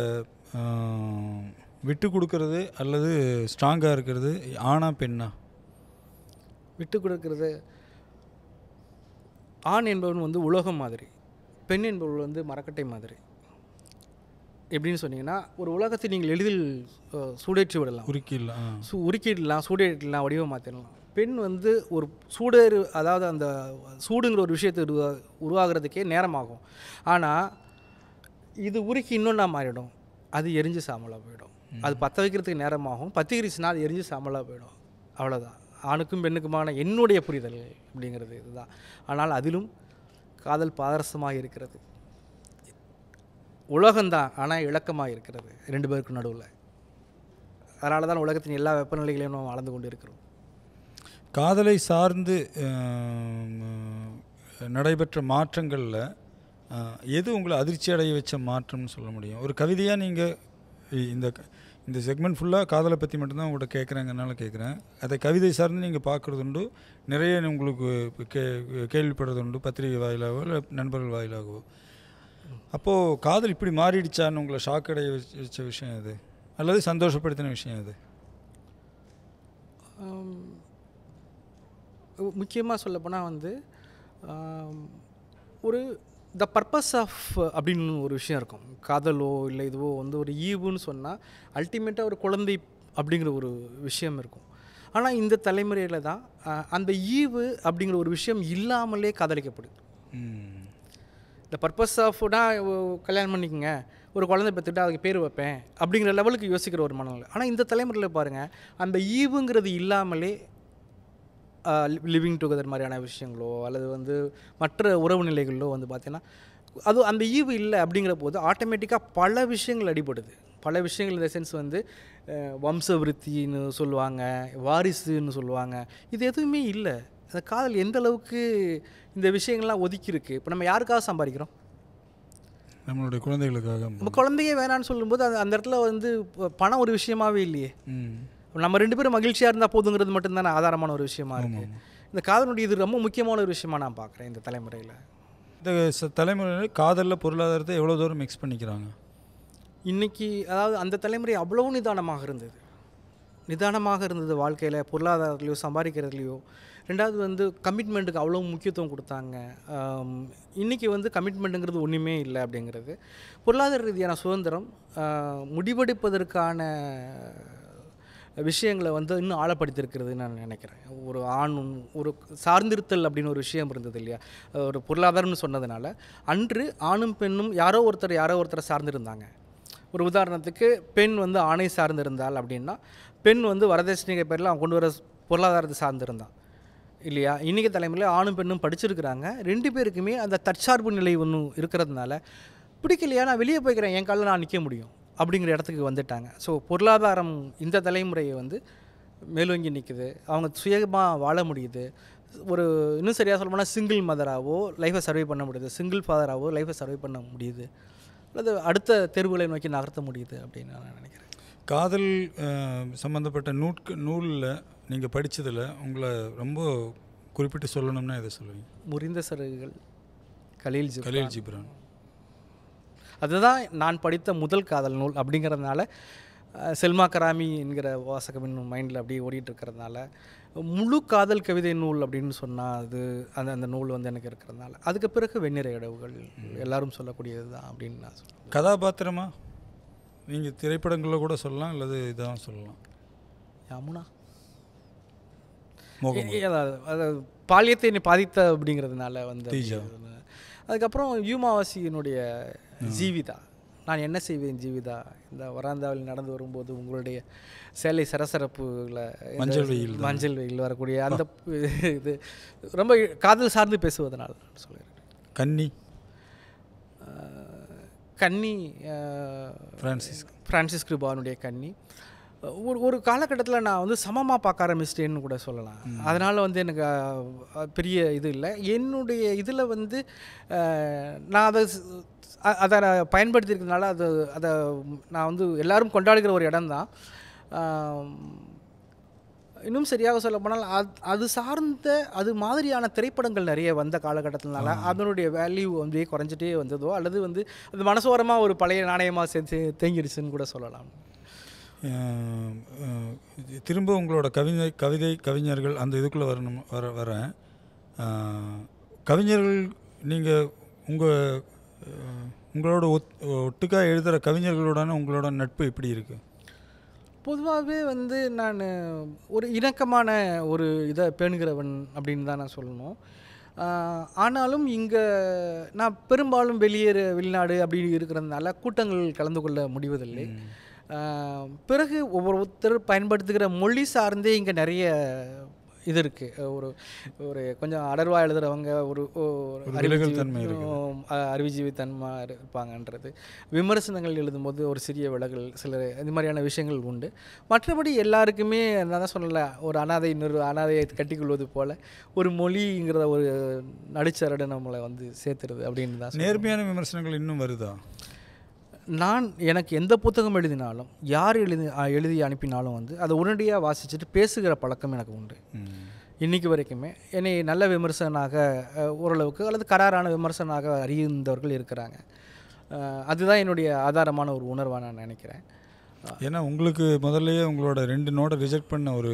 விட்டு கொடுக்கறது அல்லது ஸ்ட்ராங்காக இருக்கிறது ஆணா பெண்ணா விட்டு கொடுக்கறது ஆண் என்பவன் வந்து உலோகம் மாதிரி பெண் என்பவள் வந்து மரக்கட்டை மாதிரி எப்படின்னு சொன்னீங்கன்னா ஒரு உலகத்தை நீங்கள் எளிதில் அஹ், சூடேற்றி விடலாம் குறுக்கில் ஆ சூ உருக்கிடலாம் சூடேற்றலாம் வடிவம் மாற்றிடலாம் பெண் வந்து ஒரு சூடேறு அதாவது அந்த சூடுங்கிற ஒரு விஷயத்தை உருவா உருவாகிறதுக்கே நேரமாகும் ஆனால் இது உருக்கி இன்னொன்றா மாறிடும் அது எரிஞ்சு சாம்பலாக போயிடும் அது பற்ற வைக்கிறதுக்கு நேரமாகும் பத்திரிச்சுனா அது எரிஞ்சு சாம்பலாக போயிடும் அவ்வளோதான் ஆணுக்கும் பெண்ணுக்குமான என்னுடைய புரிதல் அப்படிங்கிறது இதுதான் ஆனால் அதிலும் காதல் பாதரசமாக இருக்கிறது உலகம்தான் ஆனால் இலக்கமாக இருக்கிறது ரெண்டு பேருக்கும் நடுவில் அதனால தான் உலகத்தின் எல்லா வெப்பநிலைகளையும் நாம் அளந்து கொண்டு இருக்கிறோம் காதலை சார்ந்து ஆம், நடைபெற்ற மாற்றங்களில் எது உங்களை அதிர்ச்சி அடைய வச்ச மாற்றம்னு சொல்ல முடியும் ஒரு கவிதையாக நீங்கள் இந்த க- இந்த செக்மெண்ட் ஃபுல்லாக காதலை பற்றி மட்டும்தான் உங்கள்கிட்ட கேட்குறேங்கனால கேட்குறேன் அதை கவிதை சார்ந்து நீங்கள் பார்க்குறது உண்டு நிறைய உங்களுக்கு கே கேள்விப்படுறது உண்டு பத்திரிகை வாயிலாகவோ இல்லை நண்பர்கள் வாயிலாகவோ அப்போது காதல் இப்படி மாறிடுச்சான்னு உங்களை ஷாக் அடைய வச்ச வச்ச விஷயம் அது அல்லது சந்தோஷப்படுத்தின விஷயம் அது முக்கியமாக சொல்லப்போனால் வந்து ஆம், ஒரு த பர்பஸ் ஆஃப் அப்படின்னு ஒரு விஷயம் இருக்கும் காதலோ இல்லை இதுவோ வந்து ஒரு ஈவுன்னு சொன்னால் அல்டிமேட்டாக ஒரு குழந்தை அப்படிங்கிற ஒரு விஷயம் இருக்கும் ஆனால் இந்த தலைமுறையில் தான் ஆ, அந்த ஈவு அப்படிங்கிற ஒரு விஷயம் இல்லாமலே காதலிக்கப்படுது ம் இந்த பர்பஸ் ஆஃப்னா கல்யாணம் பண்ணிக்கங்க ஒரு குழந்தை பெற்றுட்டு அதுக்கு பேர் வைப்பேன் அப்படிங்கிற லெவலுக்கு யோசிக்கிற ஒரு மனநிலை ஆனால் இந்த தலைமுறையில் பாருங்கள் அந்த ஈவுங்கிறது இல்லாமலே லிவிங் டுகெதர் மாதிரியான விஷயங்களோ அல்லது வந்து மற்ற உறவு நிலைகளிலோ வந்து பார்த்தீங்கன்னா அது அந்த ஈவு இல்லை அப்படிங்கிற போது ஆட்டோமேட்டிக்காக பல விஷயங்கள் அடிபடுது பல விஷயங்கள் இந்த சென்ஸ் வந்து அஹ், வம்சவிருத்தின்னு சொல்லுவாங்க வாரிசுன்னு சொல்லுவாங்க இது எதுவுமே இல்லை அந்த காதல் எந்த அளவுக்கு இந்த விஷயங்கள்லாம் ஒதுக்கியிருக்கு இப்போ நம்ம யாருக்காக சம்பாதிக்கிறோம் நம்மளுடைய குழந்தைகளுக்காக நம்ம குழந்தையே வேணான்னு சொல்லும்போது அது அந்த இடத்துல வந்து ப- பணம் ஒரு விஷயமாவே இல்லையே ம் நம்ம ரெண்டு பேரும் மகிழ்ச்சியாக இருந்தால் போதுங்கிறது மட்டும்தானே ஆதாரமான ஒரு விஷயமா ஆமாம் இருக்குது இந்த காதலுடைய இது ரொம்ப முக்கியமான ஒரு விஷயமா நான் பார்க்குறேன் இந்த தலைமுறையில் இந்த ச- தலைமுறையினர் காதலில் பொருளாதாரத்தை எவ்வளோ தூரம் மிக்ஸ் பண்ணிக்கிறாங்க இன்னைக்கு அதாவது அந்த தலைமுறை அவ்வளோ நிதானமாக இருந்தது நிதானமாக இருந்தது வாழ்க்கையில் பொருளாதாரத்துலையோ சம்பாதிக்கிறதுலையோ ரெண்டாவது வந்து கமிட்மெண்ட்டுக்கு அவ்வளோ முக்கியத்துவம் கொடுத்தாங்க ஆம், இன்னைக்கு வந்து கமிட்மெண்ட்டுங்கிறது ஒன்றுமே இல்லை அப்படிங்கிறது பொருளாதார ரீதியான சுதந்திரம் ஆ, முடிவெடுப்பதற்கான விஷயங்களை வந்து இன்னும் ஆழப்படுத்தியிருக்கிறதுன்னு நான் நினைக்கிறேன் ஒரு ஆணும் ஒரு சார்ந்திருத்தல் அப்படின்னு ஒரு விஷயம் இருந்தது இல்லையா ஒரு பொருளாதாரம்னு சொன்னதுனால அன்று ஆணும் பெண்ணும் யாரோ ஒருத்தர் யாரோ ஒருத்தரை சார்ந்திருந்தாங்க ஒரு உதாரணத்துக்கு பெண் வந்து ஆணை சார்ந்திருந்தாள் அப்படின்னா பெண் வந்து வரதட்சணைக பேரில் அவன் கொண்டு வர பொருளாதாரத்தை சார்ந்திருந்தான் இல்லையா இன்றைக்கி தலைமுறையில் ஆணும் பெண்ணும் படிச்சிருக்கிறாங்க ரெண்டு பேருக்குமே அந்த தற்சார்பு நிலை ஒன்று இருக்கிறதுனால பிடிக்கலையா நான் வெளியே போய்க்கிறேன் என் காலில் நான் நிற்க முடியும் அப்படிங்கிற இடத்துக்கு வந்துட்டாங்க ஸோ பொருளாதாரம் இந்த தலைமுறையை வந்து மேலோங்கி நிற்குது அவங்க சுயமாக வாழ முடியுது ஒரு இன்னும் சரியாக சொல்ல போனால் சிங்கிள் மதராகவோ லைஃப்பை சர்வை பண்ண முடியுது சிங்கிள் ஃபாதராகவோ லைஃப்பை சர்வை பண்ண முடியுது அல்லது அடுத்த தேர்வுகளை நோக்கி நகர்த்த முடியுது அப்படின்னு நான் நினைக்கிறேன் காதல் அஹ், சம்பந்தப்பட்ட நூட்க நூலில் நீங்கள் படிச்சதுல உங்களை ரொம்ப குறிப்பிட்டு சொல்லணும்னா எதை சொல்லுவீங்க முறிந்த சிறகுகள் கலீல் ஜிப்ரான். கலீல் ஜிப்ரான் அதுதான் நான் படித்த முதல் காதல் நூல் அப்படிங்கிறதுனால அஹ், செல்மா கராமி என்கிற வாசகம் இன்னும் மைண்டில் அப்படியே ஓடிட்டு இருக்கிறதுனால முழு காதல் கவிதை நூல் அப்படின்னு சொன்னால் அது அந்த அந்த நூல் வந்து எனக்கு இருக்கிறதுனால அதுக்கு பிறகு வெண்ணிற இடவுகள் எல்லாரும் சொல்லக்கூடியது தான் அப்படின்னு நான் சொல்லுவேன் கதாபாத்திரமா நீங்கள் திரைப்படங்களில் கூட சொல்லலாம் அல்லது இதான் சொல்லலாம் யமுனா மோகம் ஏ- அதாவது அதாவது பாலியத்தை என்னை பாதித்த அப்படிங்கிறதுனால வந்து தீஜா. அப்படி இருந்தது. அதுக்கப்புறம் யூமாவாசியினுடைய ஜீவிதா நான் என்ன செய்வேன் ஜீவிதா இந்த வராந்தாவில் நடந்து வரும்போது உங்களுடைய சேலை சரசரப்புல இந்த மஞ்சள் வெயில் தான். மஞ்சள் வெயில் வரக்கூடிய அந்த பு- இது ரொம்ப காதல் சார்ந்து பேசுவதனால் சொல்லியிருக்கேன் கன்னி அஹ், கன்னி அஹ், பிரான்சிஸ் பிரான்சிஸ் கிருபானுடைய கன்னி ஒரு ஒரு காலகட்டத்தில் நான் வந்து சமமாக பார்க்க ஆரம்பிச்சிட்டேன்னு கூட சொல்லலாம் அதனால் வந்து எனக்கு அஹ், பெரிய இது இல்லை என்னுடைய இதில் வந்து அஹ், நான் அதை ஸ்- அ- அதை நான் பயன்படுத்தியிருக்கிறதுனால அது அதை நான் வந்து எல்லாரும் கொண்டாடுகிற ஒரு இடம்தான் ஆம், இன்னும் சரியாக சொல்ல போனால் அது அது சார்ந்த அது மாதிரியான திரைப்படங்கள் நிறைய வந்த காலகட்டத்தினால அதனுடைய வேல்யூ வந்து குறைஞ்சிட்டே வந்ததோ அல்லது வந்து அது மனசோரமாக ஒரு பழைய நாணயமாக சேர்த்து தேங்கிடுச்சுன்னு கூட சொல்லலாம் அஹ், அஹ், இது திரும்ப உங்களோட கவிதை கவிதை கவிஞர்கள் அந்த இதுக்குள்ளே வரணும் வர வரேன் அஹ், கவிஞர்கள் நீங்கள் உங்கள் உங்களோட ஒத் ஒட்டுக்காக எழுதுகிற கவிஞர்களுடான உங்களோட நட்பு எப்படி இருக்குது பொதுவாகவே வந்து நான் ஒரு இணக்கமான ஒரு இதை பேணுகிறவன் அப்படின்னு தான் நான் சொல்லணும் ஆஹ் ஆனாலும் இங்கே நான் பெரும்பாலும் வெளியேறு வெளிநாடு அப்படி இருக்கிறதுனால கூட்டங்கள் கலந்து கொள்ள முடிவதில்லை ஆஹ் பிறகு ஒவ்வொருத்தர் பயன்படுத்துகிற மொழி சார்ந்தே இங்கே நிறைய இது இருக்குது ஒரு ஒரு கொஞ்சம் அடர்வா எழுதுறவங்க ஒரு ஒரு விலகல் அறிவுஜீவி- தன்மை இருக்குது. உம், அஹ் அறிவுஜீவி தன்மை இருப்பாங்கன்றது விமர்சனங்கள் எழுதும்போது ஒரு சிறிய விலகல் சில இது மாதிரியான விஷயங்கள் உண்டு மற்றபடி எல்லாருக்குமே நான் தான் சொல்லல ஒரு அனாதை இன்னொரு அனாதையை கட்டிக்கொள்வது போல ஒரு மொழிங்கிற ஒரு நடுச்சரடு நம்மளை வந்து சேர்த்துருது அப்படின்னு தான் சொல்லணும். நேர்மையான விமர்சனங்கள் இன்னும் வருதா நான் எனக்கு எந்த புத்தகம் எழுதினாலும் யார் எழுதி அ- எழுதி அனுப்பினாலும் வந்து அதை உடனடியாக வாசிச்சுட்டு பேசுகிற பழக்கம் எனக்கு உண்டு ம். இன்னைக்கு வரைக்குமே என்னை நல்ல விமர்சனாக அஹ், ஓரளவுக்கு அல்லது கராரான விமர்சனாக அறிந்தவர்கள் இருக்கிறாங்க அஹ், அதுதான் என்னுடைய ஆதாரமான ஒரு உணர்வாக நான் நினைக்கிறேன் ஏன்னா உங்களுக்கு முதல்லயே உங்களோட ரெண்டு நோட்டை ரிஜெக்ட் பண்ண ஒரு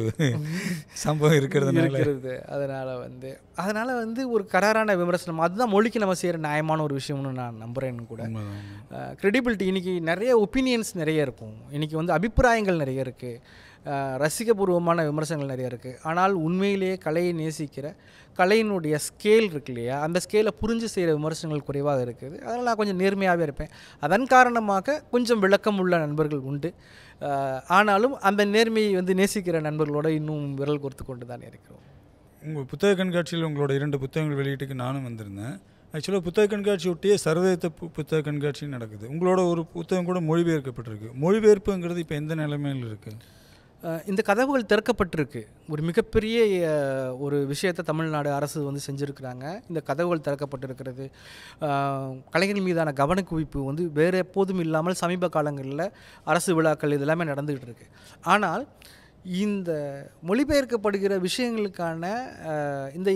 சம்பவம் இருக்கிறதுனால இருக்கிறது அதனால் வந்து அதனால் வந்து ஒரு கராரான விமர்சனம் அதுதான் மொழிக்கு நம்ம செய்கிற நியாயமான ஒரு விஷயம்னு நான் நம்புகிறேன்னு கூட உண்மைதான். க்ரெடிபிலிட்டி இன்றைக்கி நிறைய ஒப்பீனியன்ஸ் நிறைய இருக்கும் இன்றைக்கி வந்து அபிப்பிராயங்கள் நிறைய இருக்குது ரசிகபூர்வமான விமர்சனங்கள் நிறைய இருக்குது ஆனால் உண்மையிலேயே கலையை நேசிக்கிற கலையினுடைய ஸ்கேல் இருக்கு இல்லையா அந்த ஸ்கேலை புரிஞ்சு செய்கிற விமர்சனங்கள் குறைவாக இருக்குது அதனால் நான் கொஞ்சம் நேர்மையாகவே இருப்பேன் அதன் காரணமாக கொஞ்சம் விளக்கம் உள்ள நண்பர்கள் உண்டு அஹ், ஆனாலும் அந்த நேர்மையை வந்து நேசிக்கிற நண்பர்களோட இன்னும் விரல் கோர்த்து கொண்டு தான் இருக்கிறோம் உங்கள் புத்தக கண்காட்சியில் உங்களோட இரண்டு புத்தகங்கள் வெளியீட்டுக்கு நானும் வந்திருந்தேன் ஆக்சுவலாக புத்தக கண்காட்சி ஒட்டியே சர்வதேச பு புத்தக கண்காட்சி நடக்குது உங்களோட ஒரு புத்தகம் கூட மொழிபெயர்க்கப்பட்டிருக்கு மொழிபெயர்ப்புங்கிறது இப்போ எந்த நிலைமையில் இருக்குது அஹ் இந்த கதவுகள் திறக்கப்பட்டிருக்கு ஒரு மிகப்பெரிய அஹ், ஒரு விஷயத்தை தமிழ்நாடு அரசு வந்து செஞ்சுருக்கிறாங்க இந்த கதவுகள் திறக்கப்பட்டிருக்கிறது அஹ், கலைஞர்கள் மீதான கவனக்குவிப்பு வந்து வேறு எப்போதும் இல்லாமல் சமீப காலங்களில் அரசு விழாக்கள் இது எல்லாமே நடந்துகிட்டு இருக்கு ஆனால் இந்த மொழிபெயர்க்கப்படுகிற விஷயங்களுக்கான அஹ், இந்த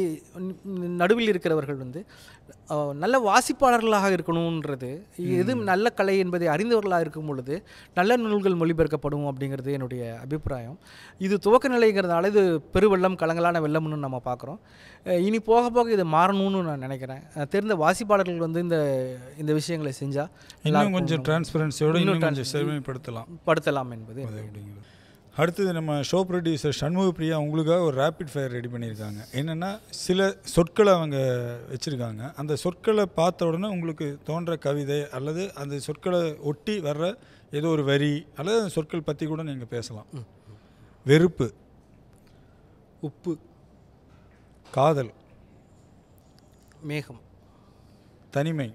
ந- நடுவில் இருக்கிறவர்கள் வந்து அஹ், நல்ல வாசிப்பாளர்களாக இருக்கணுன்றது எது நல்ல கலை என்பதை அறிந்தவர்களாக இருக்கும் பொழுது நல்ல நூல்கள் மொழிபெயர்க்கப்படும் அப்படிங்கிறது என்னுடைய அபிப்பிராயம் இது துவக்க நிலைங்கிறதுனால இது பெருவெள்ளம் கலங்கலான வெள்ளம்னு நம்ம பார்க்குறோம் இனி போக போக இது மாறணும்னு நான் நினைக்கிறேன் அஹ், தெரிந்த வாசிப்பாளர்கள் வந்து இந்த இந்த விஷயங்களை செஞ்சால் இன்னும் கொஞ்சம் டிரான்ஸ்பரன்சியோடு இன்னும் கொஞ்சம் செழுமைப்படுத்தலாம் படுத்தலாம் என்பது அது அப்படிங்கிறது அடுத்தது நம்ம ஷோ ப்ரொடியூசர் சண்முக பிரியா உங்களுக்காக ஒரு ரேபிட் ஃபயர் ரெடி பண்ணியிருக்காங்க என்னென்னா சில சொற்களை அவங்க வச்சுருக்காங்க அந்த சொற்களை பார்த்த உடனே உங்களுக்கு தோன்ற கவிதை அல்லது அந்த சொற்களை ஒட்டி வர்ற ஏதோ ஒரு வரி அல்லது அந்த சொற்கள் பற்றி கூட நீங்கள் பேசலாம் வெறுப்பு உப்பு காதல் மேகம் தனிமை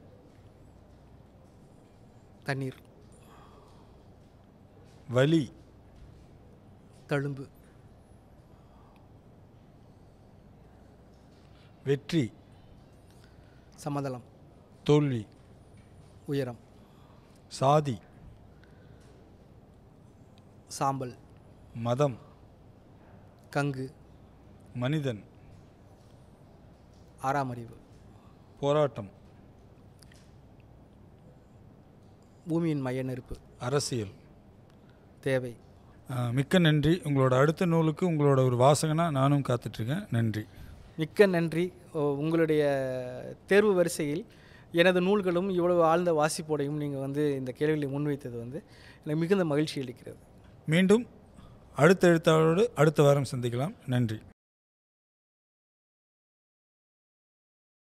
தண்ணீர் வலி தழும்பு வெற்றி சமதளம் தோல்வி உயரம் சாதி சாம்பல் மதம் கங்கு மனிதன் ஆறாம் அறிவு போராட்டம் பூமியின் மைய நெருப்பு அரசியல் தேவை ஆ, மிக்க நன்றி உங்களோட அடுத்த நூலுக்கு உங்களோட ஒரு வாசகனாக நானும் காத்துட்ருக்கேன் நன்றி மிக்க நன்றி ஓ, உங்களுடைய தேர்வு வரிசையில் எனது நூல்களும் இவ்வளவு ஆழ்ந்த வாசிப்போடையும் நீங்கள் வந்து இந்த கேள்விகளை முன்வைத்தது வந்து எனக்கு மிகுந்த மகிழ்ச்சி அளிக்கிறது மீண்டும் அடுத்த எழுத்தாளரோடு அடுத்த வாரம் சந்திக்கலாம் நன்றி